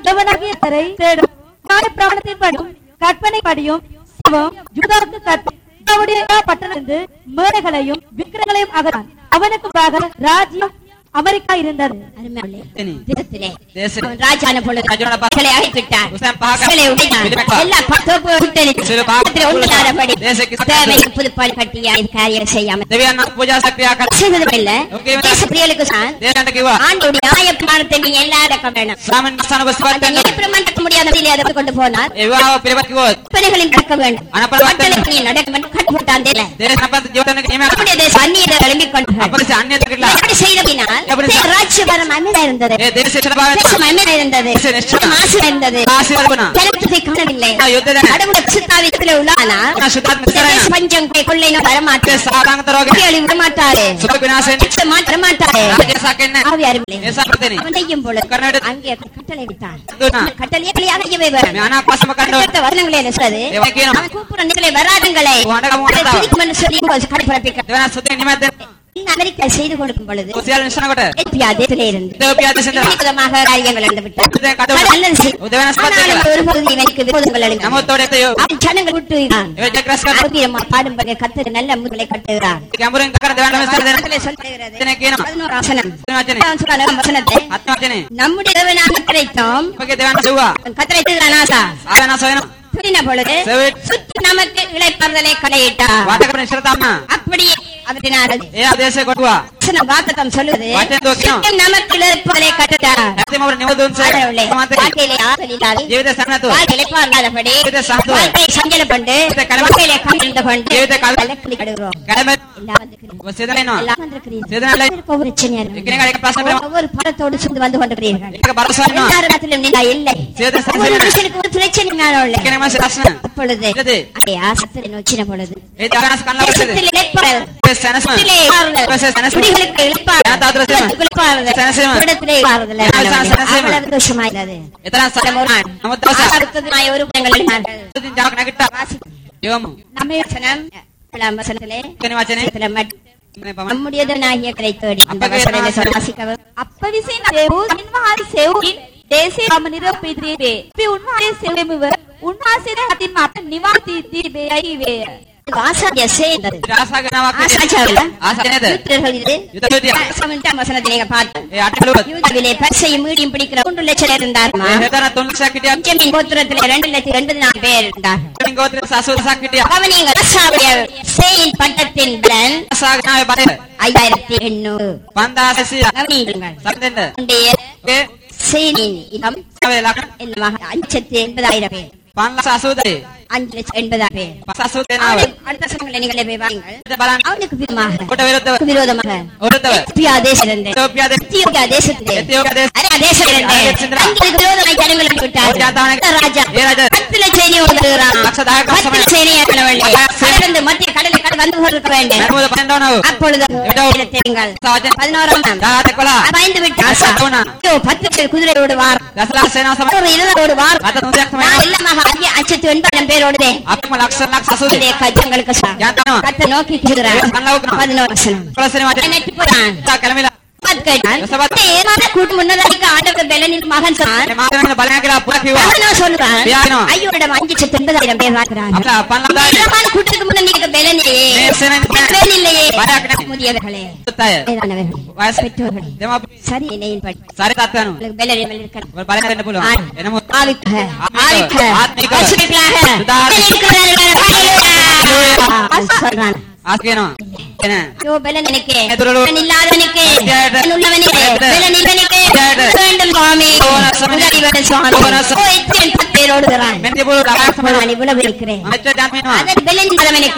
தேவனாகிய கரை தேடும் பிரமாணத்தின்படியும் கற்பனைப்படியும் சிவம் யூதாவுக்கு கற்படைய பட்டணத்திலிருந்து மேடைகளையும் விக்கிரங்களையும் அகற்றான் அவனுக்கு பாக ராஜ்யம் அமெரிக்கா இருந்தது அருமையாளே. தேனி. தேசத்திலே தேச- அவன் ராஜான பொழுது ராஜான பா- மக்களை அழைத்துவிட்டான். உசேன் பாக- மக்களை உடைத்தான். விடுவிப்பார். எல்லா பத்தோப்பு விட்டெறிந்து, சிறு பாக- பக்கத்திலே ஒன்றில்லாதபடி தேசக்கு சத்தம். தேவைக்கு புதுப்பாடு கட்டிய இது காரியம் செய்யாமல் දෙවියන් පූජා ශක්තියක් අර செய்வதுமில்ல. ஓகே. தேச பிரியலுக்கு தான் දේශන්ට කිව්වා ஆண்டோடைய நியாயப்பிரமாணத்தை நீங்க எல்லாரும் வேணும் ස්වාමීන් වහන්සේ அந்த ඔබ நியாயப்பிரமாணம் நடக்க முடியாத நிலையிலே அதை கொண்டு போனார் ඒවා පිළිපත් කිව්වොත් கற்பனைகளில் நடக்க வேண்டும் අනපරවත් கட்டளைக்கு நீ நடக்க வேண்டும் கட்டுப்பட்டான் தேல. දේශනපත ජීවිතන නියමයක් நம்முடைய தேசம் அந்நியரை எழும்பிக் கொண்டு අපරිස අන්‍යත කිලා எப்படி செய்தபினால் எப்படி தேச ராஜ்யபாரம் அமைதியா இருந்தது ඒ දේශේෂණ භාවය தேசம் அமைதியா இருந்தது தேச நிச்சயம். மாசு இருந்தது ආශිර්වාද ஜனத்தை காணவில்லை ஆ, யுத்த தினம். கடவுளை சுத்தாவிதத்திலே உள்ளானா ஆனா, சுத்தாத்ம இந்த திறனா. தேச பஞ்சம் கை கொள்ளையின ඒ வரமாட்டேன் සාරාංගත රෝගය விடமாட்டாரு සුඛ විනාශයෙන් வரமாட்டாரு රාජසකෙන්න ஆவியார் இல்லை. ඒ සම්පතනේ அவன் செய்யும் பொழுது கர்நாடக- அங்கே கட்டளை விட்டான் දුනා கட்டளையை கிளியாகவே வரும் මේ අනාපස්සම කණ්ඩෝ அடுத்த வசனங்களே என்ன சொல்றது? ඒවා කියනවා அவன் கூப்பிடுற நிலை வராதுங்களே වඩකම அதை වඩතාව. பிடிக்குமென்று சொல்லி கடைபிடிக்க දෙවන සුතේ නිමැද්ද இந்த அமெரிக்கா செய்து கொடுக்கும் பொழுது සෝසියල් නිසන කොට எத்தியா தேசத்திலே இருந்து ඉතිயோපියා දේශෙන් விதமாக காரியங்கள் நடந்து விட்டார் දැන් කඩවල நல்லது செய். උදවන සපත් ஆனாலும் කළා ஒரு பகுதி எனக்கு விரோதங்கள் எழுந்தன. නමුත් ඔය එතේ அவன் ஜனங்கள் விட்டுகிறான். ඒ ජෙක්‍රස් කර ஆரோக்கியமா பாடும்படி கத்தர் நல்ல முதுகலை கட்டுகிறான் ගැඹුරෙන් කර දෙවන මෙසර දෙන வசனத்திலே சொல்லுகிறது. එතන කියනවා பதினோராம் வசனம். වචනේ அவன் சொல்றான் வசனத்தை අත්ම වචනේ நம்முடைய தேவனாக கிடைத்தோம் ඔබගේ දෙවන සෙව්වා கத்தரை திருகிறான் ஆசா ආවෙන සොයන திருடின பொழுது සෙවිට් சுற்றி நமக்கு இளைப்பாறுதலை கடையிட்டார் වාටකපන ඉස්සරතම அப்படியே அவற்றினார்கள் ඒ ආදේශය කොටුවා வசனம் வாக்குத்தம் சொல்லுது வார்த்தை தோற்றம். சுற்றி நமக்கு இளைப்பாறுதலை கட்டுட்டார் ඇත්තම ඔබ නිවදුන්සේ ஆண்டவர்களே, මතක வாழ்க்கையிலே ஆசை இல்லாது ජීවිත සම්නතු வாழ்க்கையிலே இளைப்பாறாதபடி ஜீவித சாந்தம். வாழ்க்கையை சஞ்சலம் கொண்டு ஜீவித கலவரம். வாழ்க்கையிலே கலந்து கொண்டு ஜீவித கலவரம். கலக்கலி கடுகிறோம் කඩම எல்லாம் வந்திருக்கிறீர்கள். ඔබ සෙදලනවා எல்லாம் வந்திருக்கிறீர்கள். සෙදනල ஒவ்வொரு ஒவ்வொரு பிரச்சனையா இருக்கு. එකිනෙකා එක ප්‍රශ්න කරමු ஒவ்வொரு பாடத்தோடு சேர்ந்து வந்து கொண்டிருக்கிறீர்கள் එක බරසනවා எல்லா இடத்திலும் நீங்க இல்லை ஜீவித ஒவ்வொரு සම්සෙදන மனுஷனுக்கு ஒரு பிரச்சனை மேலும் இல்லை එකිනෙකම ප්‍රශ්න அப்பொழுது இல்லது. அதை ஆசத்தில் நோச்சின பொழுது ඒ දානස් කන්න අවශ්‍යද தேசத்தில் இளைப்பாறுதல். ඒ සනස්ම இடத்திலே இளைப்பாறுதல். ප්‍රසේ සනස්ම குடிகளுக்கு இளைப்பாறுதல். යාතාදුර සේම. இடத்துக்கு இளைப்பாறுதல். சனசேம. இடத்திலே இளைப்பாறுதல். சனசேம. சனசேம. அவ்வளவு தோஷமாயிருந்தது. එතරම් සලමුරාන් නමුත් දවස அடுத்தது நான் ஒரு புறங்கள் எழுதினார்கள். ඉතින් ජාක නැගිට්ටා යොමු நம்முடைய வசனம் ஏழாம் வசனத்திலே කෙන වචනේ சில மட்- මේ පමණ நம்முடையதனாகிய கிடைத்தோடி அந்த அப்பவே வசனத்தை நான் வாசிக்கவும். අප විසින් සෙවූ මින්වහන්සේ සෙවූින් දේශේ මම නිරපීත්‍රී වේ. අපි උන්වහන්සේ සෙවෙමුව උන්වහන්සේ අතින් අප නිවන් තීතිබේ යයි වේය. இது ஆசாரிய சேர்ந்தது. ආසාගෙනාවක් ஆசாச்சாவில ආසාව නේද யூதர்கள் இது යුද යුදිය பதினெட்டாம் வசனத்தை நீங்க பார்த்து ඒ අටලුවත් யூதாவிலே பரிசையும் மீடியும் பிடிக்கிற மூன்று லட்சம் இருந்தாருமா ඒ හෙතන තුන් ලක්ෂයක් හිටියා பெஞ்சமின் கோத்திரத்திலே ரெண்டு லட்சத்தி எண்பது நாலு பேர் இருந்தார்கள் මින් ගෝත්‍රයේ 80000ක් හිටියා கவனிங்கள் ஆசாவுடைய சேயின் பட்டத்தின் பலன் ආසාගෙනාවේ බලය ஐயாயிரத்தி எண்ணூறு 5600 கவனியுங்கள் සම්දෙන්න உன்னுடைய ඒ சேனின் இடம் ාවේ ලක්ෂ என்னமாக அஞ்சத்தி எண்பதாயிரம் பேர் 580 அஞ்சு லட்சம் எண்பதாயிரம் பேர் 580 දෙනාව அவனுக்கு அடுத்த சமயங்களை நீங்களே போய் வாருங்கள் ඊට බලන්න அவனுக்கு விதமாக කොට විරුද්ධව அவனுக்கு விரோதமாக විරුද්ධව எத்தியோப்பியா தேசத்திலிருந்து ඉතිෝපියා දෙ எத்தியோப்பியா தேசத்திலே එතිෝපියා දේශ அரேபியா தேசத்திலிருந்து அரேபியா அங்கிருந்து விரோதமாய் ஜனங்களை விட்டார்கள். ஒரு ஜாத்தானுக்கு- அந்த ராஜா ஏ ராஜா பத்துல சேனை ஓடுகிறான் லட்சதாயிரம் பத்துல சமயம். சேனை ஏற்றவில்லை கடலிருந்து மத்திய கடலை கடந்து வந்து கொண்டிருக்க வேண்டும் නමුද පෙන්වනව அப்பொழுது எவ்வளவு? தெரியுங்கள் සාජන பதினோராம் நாள். 11 பயந்து விட்டு ஆசா. ஐயோ, பத்து பேர் குதிரையோடு வார் දසලක්ෂ සේනාව සමග ஒரு இருநூறு வார் රට 300ක් நான் තමයි இல்லமாக ஐயா அச்சத்து எண்பதாயிரம் பேரோடுதே අපිම ලක්ෂ ලක්ෂ 80 இதே கஜங்களுக்கு சா- යාතනවා கத்தை நோக்கி கேட்கிறார் කන්නවකම பதினோரு வசனம் ප්‍රශ්නේ වචනේ நெட்டு போறான் තා කලමිලා பார்த்து கேட்டான். யோசபாத். ஏறாத கூட்டு முன்னதாரிக்கு ஆண்டவர் பெலனின் மகன் சொன்னான் මේ මාතමන බලන කියලා පුරා කිව්වා அவனும் சொல்றான் வியாழனோ. ஐயோடம் அஞ்சு லட்சத்து எண்பதாயிரம் பேர் பார்க்கிறான் අපලා 5000 பிரமாண கூட்டத்துக்கு முன்ன நீங்க பெலனையே நேசனே பெலன் இல்லையே பராக் நே. முதியவர்களே අය வயதானவர்களே, වයස பெற்றோர்களே දෙමාපිය சரி இணையின்படி සාරි තාත්තනු உங்களுக்கு பெலன் இவள் இருக்கணும் ඔබ බලන්න වෙන්න පුළුවන් ஆண். එනමුත් ஆவிக்க, ஆத்மீக, ஆவிக்க, ஆத்மீக, பரிசுத்தர்களாக சுதாரணை. பெலன் இருக்கிறார்கள். ஹalleluya. அது சொல்றான் ආස් කියනවා එන ஐயோ, பெலன் எனக்கு எதிரொலு. பெலன் இல்லாதவனுக்கு ஜெயட. பெலன் உள்ளவனுக்கு ஜெயட. பெலன் இல்லவனுக்கு ஜெயட. வேண்டும் சுவாமி ஓனசம். உதவி வேணும் சுவாமி ஓனசம். ஓ, எத்தனை பத்து பேர் ஓடுகிறான் මෙන්න තිබුණු ළමයි நான் இவ்வளவு இருக்கிறேன் මෙච්චර දැන් වෙනවා அதன் பெலன் இல்லாதவனுக்கு